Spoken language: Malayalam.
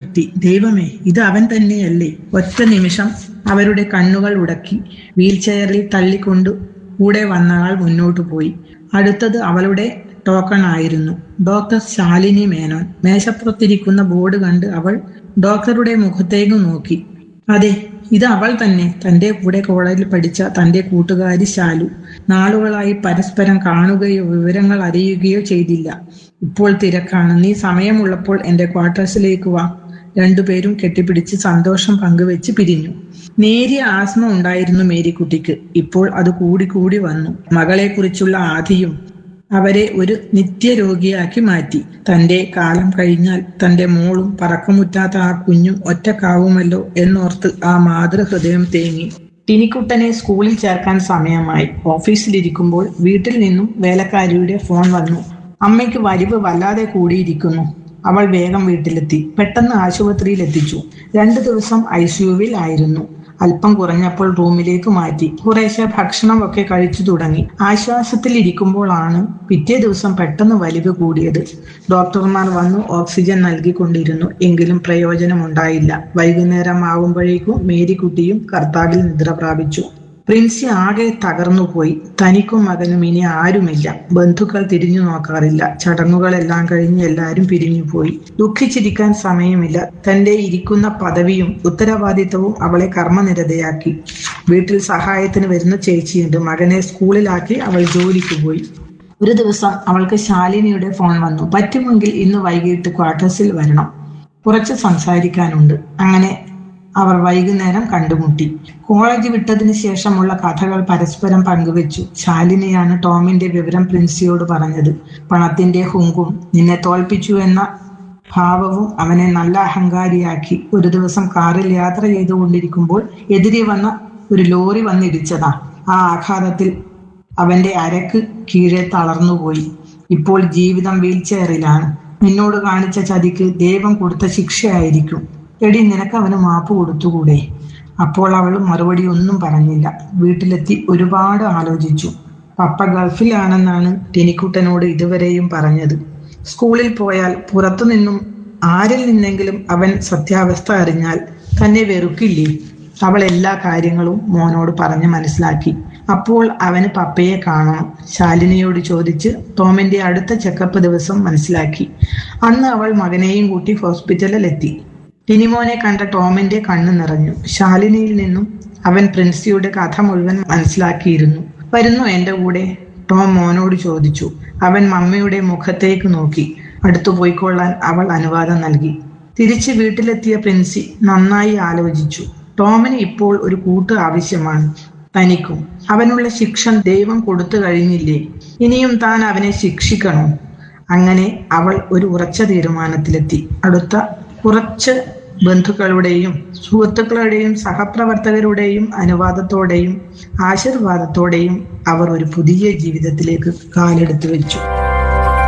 ഞെട്ടി ദൈവമേ ഇത് അവൻ തന്നെയല്ലേ ഒറ്റ നിമിഷം അവരുടെ കണ്ണുകൾ ഉടക്കി വീൽ ചെയറിൽ തള്ളിക്കൊണ്ട് കൂടെ വന്നയാൾ മുന്നോട്ടു പോയി അടുത്തത് അവളുടെ ടോക്കൺ ആയിരുന്നു ഡോക്ടർ ശാലിനി മേനോൻ മേശപ്പുറത്തിരിക്കുന്ന ബോർഡ് കണ്ട് അവൾ ഡോക്ടറുടെ മുഖത്തേക്ക് നോക്കി അതെ ഇത് അവൾ തന്നെ തന്റെ കൂടെ കോളേജിൽ പഠിച്ച തന്റെ കൂട്ടുകാരി ശാലു നാളുകളായി പരസ്പരം കാണുകയോ വിവരങ്ങൾ അറിയുകയോ ചെയ്തില്ല ഇപ്പോൾ തിരക്കാണ് നീ സമയമുള്ളപ്പോൾ എന്റെ ക്വാർട്ടേഴ്സിലേക്ക് വാ രണ്ടുപേരും കെട്ടിപ്പിടിച്ച് സന്തോഷം പങ്കുവെച്ച് പിരിഞ്ഞു നേരിയ ആസ്മ ഉണ്ടായിരുന്നു മേരിക്കുട്ടിക്ക് ഇപ്പോൾ അത് കൂടി കൂടി വന്നു മകളെക്കുറിച്ചുള്ള ആധിയും അവരെ ഒരു നിത്യരോഗിയാക്കി മാറ്റി തന്റെ കാലം കഴിഞ്ഞാൽ തന്റെ മോളും പറക്കമുറ്റാത്ത ആ കുഞ്ഞും ഒറ്റക്കാവുമല്ലോ എന്നോർത്ത് ആ മാതൃഹൃദയം തേങ്ങി ടിനിക്കുട്ടനെ സ്കൂളിൽ ചേർക്കാൻ സമയമായി ഓഫീസിലിരിക്കുമ്പോൾ വീട്ടിൽ നിന്നും വേലക്കാരിയുടെ ഫോൺ വന്നു അമ്മയ്ക്ക് വലിവ് വല്ലാതെ കൂടിയിരിക്കുന്നു അവൾ വേഗം വീട്ടിലെത്തി പെട്ടെന്ന് ആശുപത്രിയിൽ എത്തിച്ചു രണ്ടു ദിവസം ഐ സിയുവിൽ ആയിരുന്നു അല്പം കുറഞ്ഞപ്പോൾ റൂമിലേക്ക് മാറ്റി കുറേശ്ശെ ഭക്ഷണമൊക്കെ കഴിച്ചു തുടങ്ങി ആശ്വാസത്തിൽ ഇരിക്കുമ്പോഴാണ് പിറ്റേ ദിവസം പെട്ടെന്ന് വലിവ് കൂടിയത് ഡോക്ടർമാർ വന്നു ഓക്സിജൻ നൽകിക്കൊണ്ടിരുന്നു എങ്കിലും പ്രയോജനമുണ്ടായില്ല വൈകുന്നേരം ആവുമ്പോഴേക്കും മേരിക്കുട്ടിയും കർത്താവിൽ നിദ്ര പ്രാപിച്ചു പ്രിൻസി ആകെ തകർന്നുപോയി തനിക്കും മകനും ഇനി ആരുമില്ല ബന്ധുക്കൾ തിരിഞ്ഞു നോക്കാറില്ല ചടങ്ങുകളെല്ലാം കഴിഞ്ഞ് എല്ലാവരും പിരിഞ്ഞുപോയി ദുഃഖിച്ചിരിക്കാൻ സമയമില്ല തന്റെ ഇരിക്കുന്ന പദവിയും ഉത്തരവാദിത്തവും അവളെ കർമ്മനിരതയാക്കി വീട്ടിൽ സഹായത്തിന് വരുന്ന ചേച്ചിയുണ്ട് മകനെ സ്കൂളിലാക്കി അവൾ ജോലിക്ക് പോയി ഒരു ദിവസം അവൾക്ക് ശാലിനിയുടെ ഫോൺ വന്നു പറ്റുമെങ്കിൽ ഇന്ന് വൈകിട്ട് ക്വാർട്ടേഴ്സിൽ വരണം കുറച്ച് സംസാരിക്കാനുണ്ട് അങ്ങനെ അവർ വൈകുന്നേരം കണ്ടുമുട്ടി കോളേജ് വിട്ടതിന് ശേഷമുള്ള കഥകൾ പരസ്പരം പങ്കുവെച്ചു ശാലിനിയാണ് ടോമിന്റെ വിവരം പ്രിൻസിയോട് പറഞ്ഞത് പണത്തിന്റെ ഹുങ്കും നിന്നെ തോൽപ്പിച്ചു എന്ന ഭാവവും അവനെ നല്ല അഹങ്കാരിയാക്കി ഒരു ദിവസം കാറിൽ യാത്ര ചെയ്തുകൊണ്ടിരിക്കുമ്പോൾ എതിരെ വന്ന ഒരു ലോറി വന്നിടിച്ചതാ ആ ആഘാതത്തിൽ അവന്റെ അരക്ക് കീഴെ തളർന്നുപോയി ഇപ്പോൾ ജീവിതം വീൽ ചെയറിലാണ് നിന്നോട് കാണിച്ച ചതിക്ക് ദൈവം കൊടുത്ത ശിക്ഷയായിരിക്കും എടി നിനക്ക് അവന് മാപ്പ് കൊടുത്തുകൂടെ അപ്പോൾ അവൾ മറുപടി ഒന്നും പറഞ്ഞില്ല വീട്ടിലെത്തി ഒരുപാട് ആലോചിച്ചു പപ്പ ഗൾഫിലാണെന്നാണ് ടെനിക്കുട്ടനോട് ഇതുവരെയും പറഞ്ഞത് സ്കൂളിൽ പോയാൽ പുറത്തുനിന്നും ആരിൽ നിന്നെങ്കിലും അവൻ സത്യാവസ്ഥ അറിഞ്ഞാൽ തന്നെ വെറുക്കില്ലേ അവൾ എല്ലാ കാര്യങ്ങളും മോനോട് പറഞ്ഞ് മനസ്സിലാക്കി അപ്പോൾ അവന് പപ്പയെ കാണണം ശാലിനിയോട് ചോദിച്ച് ടോമിന്റെ അടുത്ത ചെക്കപ്പ് ദിവസം മനസ്സിലാക്കി അന്ന് അവൾ മകനെയും കൂട്ടി ഹോസ്പിറ്റലിൽ എത്തി ടിനിമോനെ കണ്ട ടോമിന്റെ കണ്ണു നിറഞ്ഞു ശാലിനിയിൽ നിന്നും അവൻ പ്രിൻസിയുടെ കഥ മുഴുവൻ മനസ്സിലാക്കിയിരുന്നു വരുന്നു എന്റെ കൂടെ ടോം മോനോട് ചോദിച്ചു അവൻ മമ്മിയുടെ മുഖത്തേക്ക് നോക്കി അടുത്തു പോയിക്കൊള്ളാൻ അവൾ അനുവാദം നൽകി തിരിച്ച് വീട്ടിലെത്തിയ പ്രിൻസി നന്നായി ആലോചിച്ചു ടോമിന് ഇപ്പോൾ ഒരു കൂട്ട് ആവശ്യമാണ് തനിക്കും അവനുള്ള ശിക്ഷ ദൈവം കൊടുത്തു കഴിഞ്ഞില്ലേ ഇനിയും താൻ അവനെ ശിക്ഷിക്കണോ അങ്ങനെ അവൾ ഒരു ഉറച്ച തീരുമാനത്തിലെത്തി അടുത്ത കുറച്ച് ബന്ധുക്കളുടെയും സുഹൃത്തുക്കളുടെയും സഹപ്രവർത്തകരുടെയും അനുവാദത്തോടെയും ആശീർവാദത്തോടെയും അവർ ഒരു പുതിയ ജീവിതത്തിലേക്ക് കാലെടുത്തു വെച്ചു